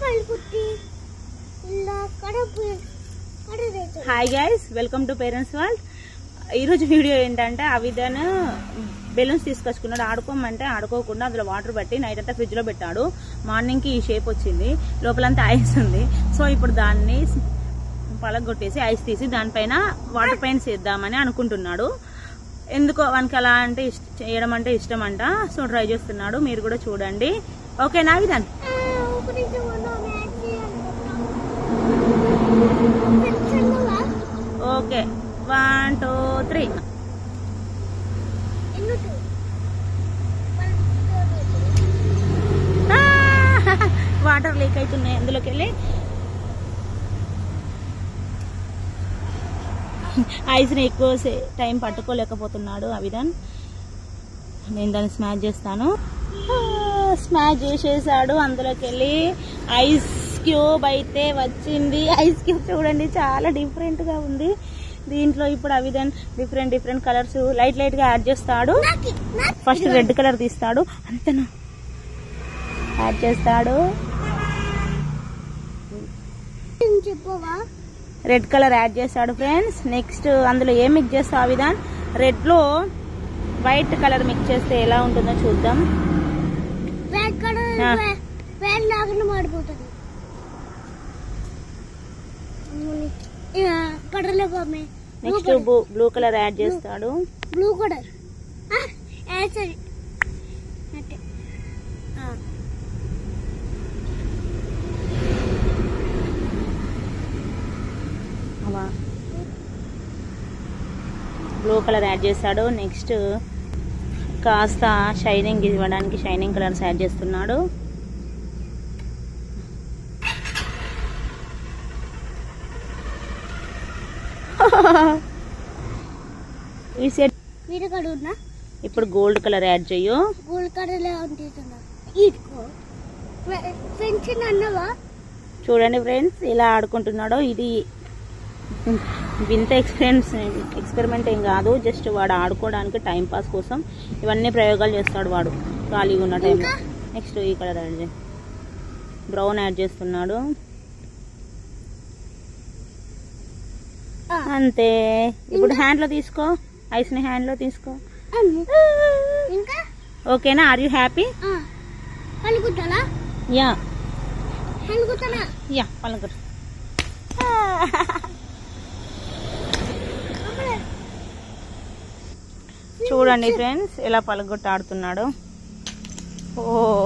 కలుపుతి ఇలా కడుపు కడుపు hi guys welcome to parents world ఈరోజు వీడియో ఏంటంటే అవిధన్ బెలూన్స్ తీసుకొచ్చుకున్నాడు ఆడుకోమంటే ఆడుకోకుండా అందులో వాటర్ పట్టి నైట్ అంతా ఫ్రిడ్జ్ లో పెట్టాడు మార్నింగ్ కి ఈ షేప్ వచ్చింది లోపలంతా ఐస్ ఉంది సో ఇప్పుడు దాన్ని పలగొట్టేసి ఐస్ తీసి దానిపైన వాటర్ పెయింట్స్ వేద్దామని అనుకుంటున్నాడు ఎందుకో వానికి అలా అంటే ఇష్ట- చేయడం అంటే ఇష్టం అంట సో ట్రై చేస్తున్నాడు మీరు కూడా చూడండి ఓకేనా విధాన్ ఒక నిమిషం ఉండు, మ్యాచ్ చేయాలనుకుంటున్నాను. ఓకే వన్ టూ త్రీ ఎందుకు? వాటర్ లీక్ అవుతున్నాయి అందులోకి వెళ్ళి ఐస్ని ఎక్కువ సే- టైం పట్టుకోలేకపోతున్నాడు అవిధన్ నేను దాన్ని స్మాష్ చేస్తాను స్మాష్ చేసేసాడు అందులోకి వెళ్ళి ఐస్ క్యూబ్ అయితే వచ్చింది ఐస్ క్యూబ్ చూడండి చాలా డిఫరెంట్ గా ఉంది దీంట్లో ఇప్పుడు Avidhan different different colours light light గా యాడ్ చేస్తాడు నాకి, నాకి. ఫస్ట్ రెడ్ కలర్ తీస్తాడు అంతేనా యాడ్ చేస్తాడు ఏం చెప్పవా రెడ్ కలర్ యాడ్ చేస్తాడు ఫ్రెండ్స్ నెక్స్ట్ అందులో ఏం మిక్స్ చేస్తావు విధాన్ రెడ్ లో వైట్ కలర్ మిక్స్ చేస్తే ఎలా ఉంటుందో చూద్దాం బ్యాగ్ కడ ఆ. బ్యాగ్ లాగానే మాడిపోతుంది కడలే బామ్మే నెక్స్ట్ బ్లూ కలర్ యాడ్ చేస్తాడు బ్లూ కలర్ సరే అంటే బ్లూ కలర్ యాడ్ చేస్తాడు నెక్స్ట్ కాస్త షైనింగ్ ఇవ్వడానికి షైనింగ్ కలర్స్ యాడ్ చేస్తున్నాడు ఈ సెట్ మీరు కడ ఉన్నా ఇప్పుడు గోల్డ్ కలర్ యాడ్ చెయ్యు గోల్డ్ కలర్లే ఉంటున్నా ఇదిగో పెన్షన్ అన్నవా చూడండి ఫ్రెండ్స్ ఇలా ఆడుకుంటున్నాడో ఇది వింత ఎక్స్పీరియన్స్ ఎక్స్పెరిమెంట్ ఏం కాదు జస్ట్ వాడు ఆడుకోవడానికి టైం పాస్ కోసం ఇవన్నీ ప్రయోగాలు చేస్తాడు వాడు ఖాళీగా ఉన్న టైంలో నెక్స్ట్ ఈ కలర్ యాడ్ చేయి బ్రౌన్ యాడ్ చేస్తున్నాడు ఆ. అంతే ఇప్పుడు హ్యాండ్ లో తీసుకో ఐస్ ని హ్యాండ్ లో తీసుకో అమ్ము. ఇంకా ఓకేనా ఆర్ యూ హ్యాపీ ఆ, పలుకుతాలా యా పలుకుతాలా యా పలకరు చూడండి ఫ్రెండ్స్ ఎలా పలగొట్టి ఆడుతున్నాడు ఓ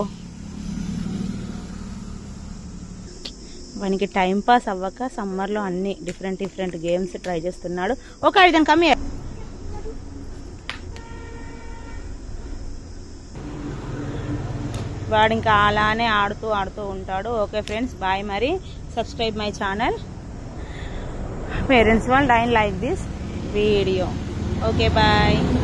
వానికి టైం పాస్ అవ్వక సమ్మర్లో అన్ని డిఫరెంట్ డిఫరెంట్ గేమ్స్ ట్రై చేస్తున్నాడు ఓకే విధంగా కమ్మి వాడు ఇంకా అలానే ఆడుతూ ఆడుతూ ఉంటాడు ఓకే ఫ్రెండ్స్ బాయ్ మరి సబ్స్క్రైబ్ మై ఛానల్ పేరెంట్స్ వాళ్ళు డైన్ like this video okay bye